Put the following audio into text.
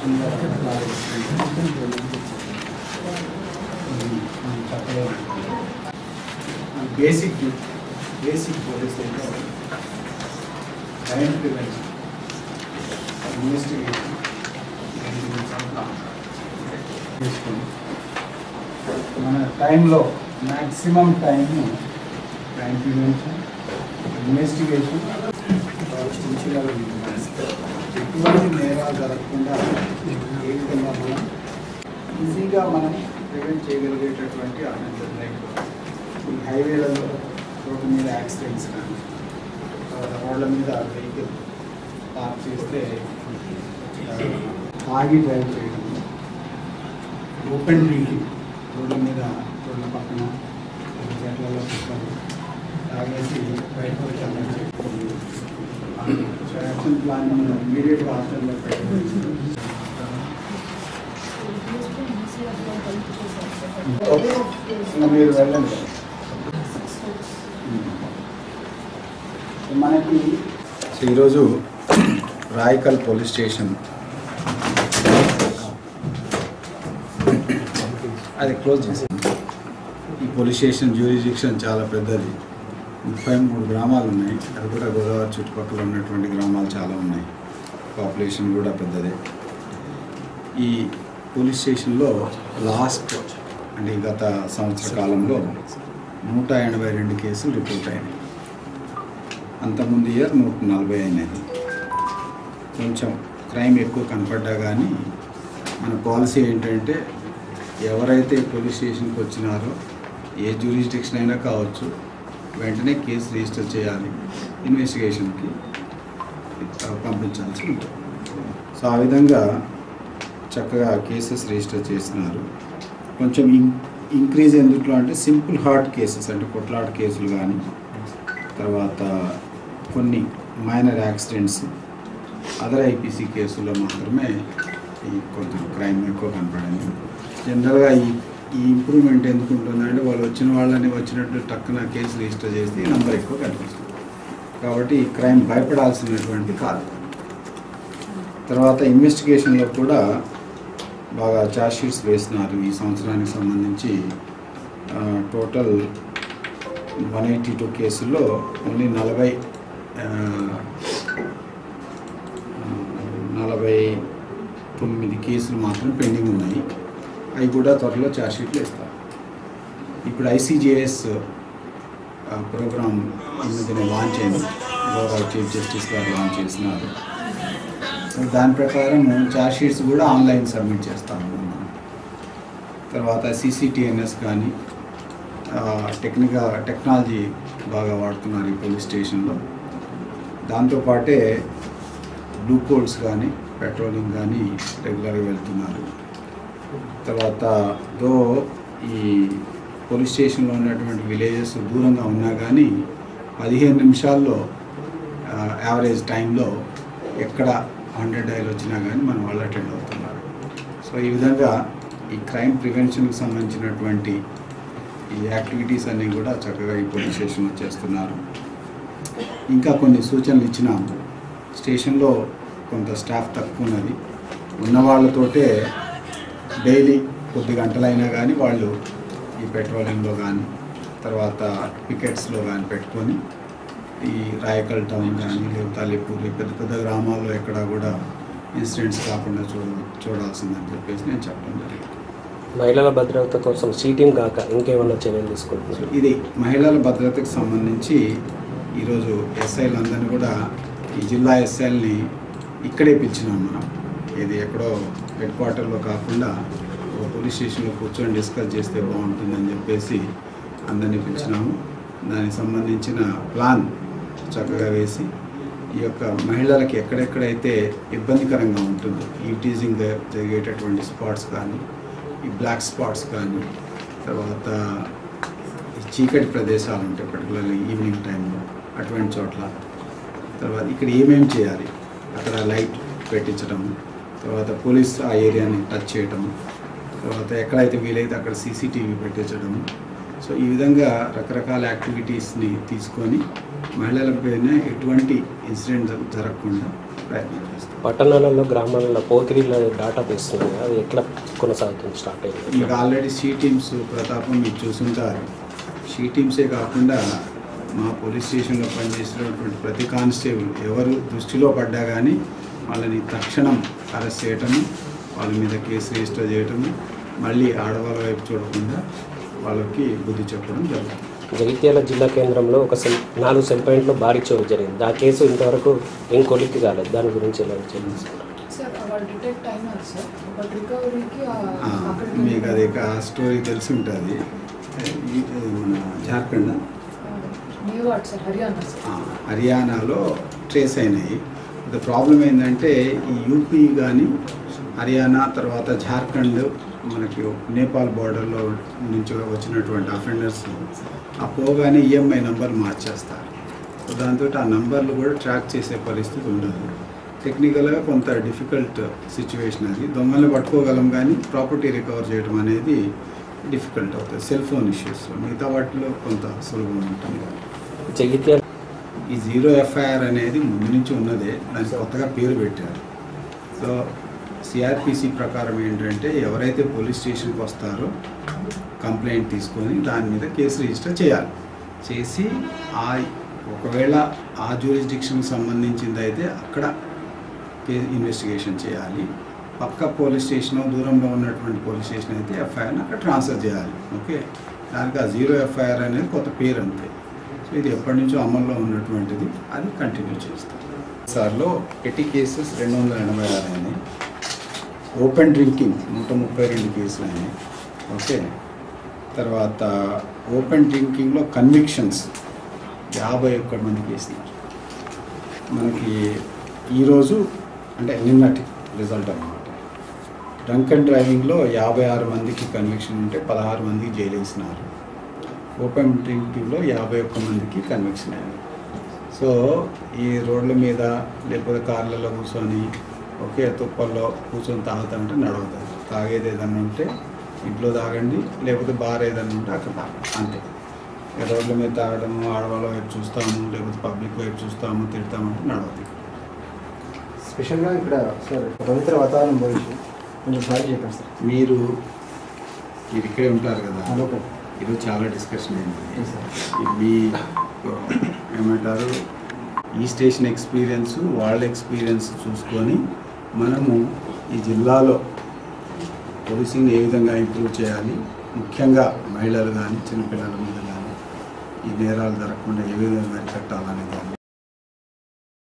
Basic basic police crime prevention investigation చేసుకోండి మన టైంలో మ్యాక్సిమం టైంను క్రైమ్ ప్రివెన్షన్ ఇన్వెస్టిగేషన్ ఎటువంటి నేరాలు జరగకుండా ఏ విధంగా మనం ఈజీగా మనం ప్రివెంట్ చేయగలిగేటటువంటి ఆనందం లైక్ ఈ హైవేలలో రోడ్డు మీద యాక్సిడెంట్స్ కానీ తర్వాత రోడ్ల మీద వెహికల్ పార్క్ చేస్తే ఆ, ఆగి డ్రైవ్ చేయడం ఓపెన్ డ్రింకింగ్ రోడ్ల మీద రోడ్ల పక్కన చెట్లలో కుక్కలు తాగేసి బయట వచ్చి అన్నం చేయకూడదు. సో యాక్షన్ ప్లాన్ మనం ఇమీడియట్గా హాస్టల్లో పెట్టాలి ఇంకా మీరు వెళ్ళండి మనకి సో ఈరోజు రాయకల్ పోలీస్ స్టేషన్ అది క్లోజ్ చేసి ఈ పోలీస్ స్టేషన్ జ్యూరిడిక్షన్ చాలా పెద్దది ముప్పై మూడు గ్రామాలు ఉన్నాయి అది కూడా గోదావరి చుట్టుపక్కల ఉన్నటువంటి గ్రామాలు చాలా ఉన్నాయి పాపులేషన్ కూడా పెద్దదే ఈ పోలీస్ స్టేషన్లో లాస్ట్ అంటే గత సంవత్సర కాలంలో నూట ఎనభై రెండు కేసులు రిపోర్ట్ అయినాయి అంతకుముందు ఇయర్ నూట నలభై అయినది కొంచెం క్రైమ్ ఎక్కువ కనపడ్డా కానీ మన పాలసీ ఏంటంటే ఎవరైతే పోలీస్ స్టేషన్కి వచ్చినారో ఏ జ్యూరిస్డిక్షన్ అయినా కావచ్చు వెంటనే కేసు రిజిస్టర్ చేయాలి ఇన్వెస్టిగేషన్కి పంపించాల్సి ఉంటుంది సో ఆ విధంగా చక్కగా కేసెస్ రిజిస్టర్ చేసినారు కొంచెం ఇం ఇంక్రీజ్ ఎందుట్లో అంటే సింపుల్ హార్ట్ కేసెస్ అంటే కొట్లాట కేసులు కానీ తర్వాత కొన్ని మైనర్ యాక్సిడెంట్స్ అదర్ ఐపీసీ కేసుల్లో మాత్రమే ఈ కొంచెం క్రైమ్ ఎక్కువ కనపడింది జనరల్గా ఈ ఈ ఇంప్రూవ్మెంట్ ఎందుకు ఉంటుందంటే వాళ్ళు వచ్చిన వాళ్ళని వచ్చినట్టు టక్కున కేసు రిజిస్టర్ చేస్తే ఈ నెంబర్ ఎక్కువ కనిపిస్తుంది కాబట్టి ఈ క్రైమ్ భయపడాల్సినటువంటి కాదు తర్వాత ఇన్వెస్టిగేషన్లో కూడా బాగా ఛార్జ్ షీట్స్ వేసినారు ఈ సంవత్సరానికి సంబంధించి ఆ, టోటల్ వన్ ఎయిటీ టూ కేసుల్లో ఓన్లీ నలభై ఆ, నలభై తొమ్మిది కేసులు మాత్రం పెండింగ్ ఉన్నాయి అవి కూడా త్వరలో ఛార్జ్ షీట్లు ఇస్తారు ఇప్పుడు ఐసీజేఎస్ ప్రోగ్రామ్ ఈ మధ్యన లాంచ్ అయింది గౌరవ చీఫ్ జస్టిస్ గారు లాంచ్ చేసినారు సో దాని ప్రకారం ఛార్జ్ షీట్స్ కూడా ఆన్లైన్ సబ్మిట్ చేస్తాము మనం తర్వాత సీసీటీఎన్ఎస్ కానీ టెక్నికల్ టెక్నాలజీ బాగా వాడుతున్నారు ఈ పోలీస్ స్టేషన్లో దాంతోపాటే బ్లూ కోడ్స్ కానీ పెట్రోలింగ్ కానీ రెగ్యులర్గా వెళ్తున్నారు తర్వాత దో ఈ పోలీస్ స్టేషన్లో ఉన్నటువంటి విలేజెస్ దూరంగా ఉన్నా కానీ పదిహేను నిమిషాల్లో యావరేజ్ టైంలో ఎక్కడ హండ్రెడ్ డైల్ వచ్చినా కానీ మన వాళ్ళు అటెండ్ అవుతున్నారు సో ఈ విధంగా ఈ క్రైమ్ ప్రివెన్షన్కి సంబంధించినటువంటి ఈ యాక్టివిటీస్ అన్నీ కూడా చక్కగా ఈ పోలీస్ స్టేషన్లో చేస్తున్నారు ఇంకా కొన్ని సూచనలు ఇచ్చినాము స్టేషన్లో కొంత స్టాఫ్ తక్కువ ఉన్నది ఉన్న వాళ్ళతోటే డైలీ కొద్ది గంటలైనా కానీ వాళ్ళు ఈ పెట్రోలింగ్లో కానీ తర్వాత పికెట్స్లో కానీ పెట్టుకొని ఈ రాయకల్ టౌన్ కానీ లేకపోతే అలీపూర్ ఈ పెద్ద పెద్ద గ్రామాల్లో ఎక్కడ కూడా ఇన్సిడెంట్స్ కాకుండా చూడ చూడాల్సిందని చెప్పేసి నేను చెప్పడం జరిగింది మహిళల భద్రత కోసం సీటీం కాక ఇంకేమైనా చర్యలు తీసుకుంటున్నారు ఇది మహిళల భద్రతకు సంబంధించి ఈరోజు ఎస్ఐలు అందరినీ కూడా ఈ జిల్లా ఎస్ఐల్ని ఇక్కడే పిలిచినాం మనం ఇది ఎక్కడో హెడ్ క్వార్టర్లో కాకుండా ఒక పోలీస్ స్టేషన్లో కూర్చొని డిస్కస్ చేస్తే బాగుంటుందని చెప్పేసి అందరినీ పిలిచినాము దానికి సంబంధించిన ప్లాన్ చక్కగా వేసి ఈ యొక్క మహిళలకి ఎక్కడెక్కడైతే ఇబ్బందికరంగా ఉంటుందో ఈ టీజింగ్ జరిగేటటువంటి స్పాట్స్ కానీ ఈ బ్లాక్ స్పాట్స్ కానీ తర్వాత ఈ చీకటి ప్రదేశాలు ఉంటాయి పర్టికులర్లీ ఈవినింగ్ టైంలో అటువంటి చోట్ల తర్వాత ఇక్కడ ఏమేమి చేయాలి అక్కడ లైట్ పెట్టించడం తర్వాత పోలీస్ ఆ ఏరియాని టచ్ చేయడం తర్వాత ఎక్కడైతే వీలైతే అక్కడ సీసీటీవీ పెట్టించడం సో ఈ విధంగా రకరకాల యాక్టివిటీస్ని తీసుకొని మహిళలపైన ఎటువంటి ఇన్సిడెంట్ జరగకుండా ప్రయత్నం చేస్తాం పట్టణాలలో గ్రామాలలో పోకిరీల డాటా తీస్తున్నారు అది ఎట్లా కొనసాగుతుంది స్టార్ట్ అయింది మీకు ఆల్రెడీ షీ టీమ్స్ ప్రతాపం మీరు చూసుంటారు షీ టీమ్సే కాకుండా మా పోలీస్ స్టేషన్లో పనిచేసినటువంటి ప్రతి కానిస్టేబుల్ ఎవరు దృష్టిలో పడ్డా కానీ వాళ్ళని తక్షణం అరెస్ట్ చేయటము వాళ్ళ మీద కేసు రిజిస్టర్ చేయటము మళ్ళీ ఆడవాళ్ళ వైపు చూడకుండా వాళ్ళకి బుద్ధి చెప్పడం జరుగుతుంది జగిత్యాల జిల్లా కేంద్రంలో ఒక సెల్ నాలుగు సెల్ పాయింట్లో భారీ చోరీ జరిగింది ఆ కేసు ఇంతవరకు ఏం కొలిక్కి కాలేదు దాని గురించి ఎలా చర్య తీసుకుంటారు సార్ వాళ్ళు డిటెక్ట్ అయినారు సార్ బట్ రికవరీకి ఆ, మీకు అది ఆ స్టోరీ తెలిసి ఉంటుంది ఈ- మన జార్ఖండ్ మేవాడ్ సార్ హర్యానా సార్ ఆ, హర్యానాలో ట్రేస్ అయినాయి ద ప్రాబ్లం ఏంటంటే ఈ యూపీ కానీ హర్యానా తర్వాత జార్ఖండ్ మనకి నేపాల్ బార్డర్లో నుంచి వచ్చినటువంటి అఫెండర్స్ ఆ పోగానే ఈఎంఐ నంబర్ మార్చేస్తారు సో దాంతో ఆ నంబర్లు కూడా ట్రాక్ చేసే పరిస్థితి ఉండదు టెక్నికల్గా కొంత డిఫికల్ట్ సిచ్యువేషన్ అది దొంగల్ని పట్టుకోగలం కానీ ప్రాపర్టీ రికవర్ చేయడం అనేది డిఫికల్ట్ అవుతుంది సెల్ ఫోన్ ఇష్యూస్ మిగతా వాటిలో కొంత సులభం ఉంటుంది జగిత్యాల ఈ జీరో ఎఫ్ఐఆర్ అనేది ముందు నుంచి ఉన్నదే దానికి కొత్తగా పేరు పెట్టారు సో సిఆర్పిసి ప్రకారం ఏంటంటే ఎవరైతే పోలీస్ స్టేషన్కి వస్తారో కంప్లైంట్ తీసుకొని దాని మీద కేసు రిజిస్టర్ చేయాలి చేసి ఆ ఒకవేళ ఆ జ్యూరిస్డిక్షన్కి సంబంధించింది అయితే అక్కడ కే ఇన్వెస్టిగేషన్ చేయాలి పక్క పోలీస్ స్టేషన్ దూరంలో ఉన్నటువంటి పోలీస్ స్టేషన్ అయితే ఎఫ్ఐఆర్ని అక్కడ ట్రాన్స్ఫర్ చేయాలి ఓకే దానికి ఆ జీరో ఎఫ్ఐఆర్ అనేది కొత్త పేరు అంతే సో ఇది ఎప్పటి నుంచో అమల్లో ఉన్నటువంటిది అది కంటిన్యూ చేస్తాం సార్లో పెట్టి కేసెస్ రెండు వందల ఎనభై ఆరు అయినాయి ఓపెన్ డ్రింకింగ్ నూట ముప్పై రెండు కేసులు అయినాయి ఓకే తర్వాత ఓపెన్ డ్రింకింగ్లో కన్విక్షన్స్ యాభై ఒక్క మందికి వేసినారు మనకి ఈరోజు అంటే నిన్నటి రిజల్ట్ అన్నమాట డ్రంక్ అండ్ డ్రైవింగ్లో యాభై ఆరు మందికి కన్విక్షన్ ఉంటే పదహారు మందికి జైలు వేసినారు ఓపెన్ డ్రింకింగ్లో యాభై ఒక్క మందికి కన్విక్షన్ అయింది సో ఈ రోడ్ల మీద లేకపోతే కార్లలో కూర్చొని ఒకే తుప్పల్లో కూర్చొని తాగుతామంటే నడవదు తాగేది ఏదన్నా ఉంటే ఇంట్లో తాగండి లేకపోతే బార్ ఏదన్నా ఉంటే అక్కడ తాగండి అంతే ఇక రోడ్ల మీద తాగడము ఆడవాళ్ళ వైపు చూస్తాము లేకపోతే పబ్లిక్ వైపు చూస్తాము తిడతామంటే నడవదు స్పెషల్గా ఇక్కడ సార్ పవిత్ర వాతావరణం గురించి కొంచెం సారి చెప్పండి సార్ మీరు మీరు ఇక్కడే ఉంటారు కదా అదొక ఈరోజు చాలా డిస్కషన్ అయింది Yes, sir. ఇది మీ ఏమంటారు ఈ స్టేషన్ ఎక్స్పీరియన్స్ వాళ్ళ ఎక్స్పీరియన్స్ చూసుకొని మనము ఈ జిల్లాలో పోలీసింగ్ ఏ విధంగా ఇంప్రూవ్ చేయాలి ముఖ్యంగా మహిళలు కానీ చిన్నపిల్లల మీద కానీ ఈ నేరాలు జరగకుండా ఏ విధంగా అరికట్టాలనే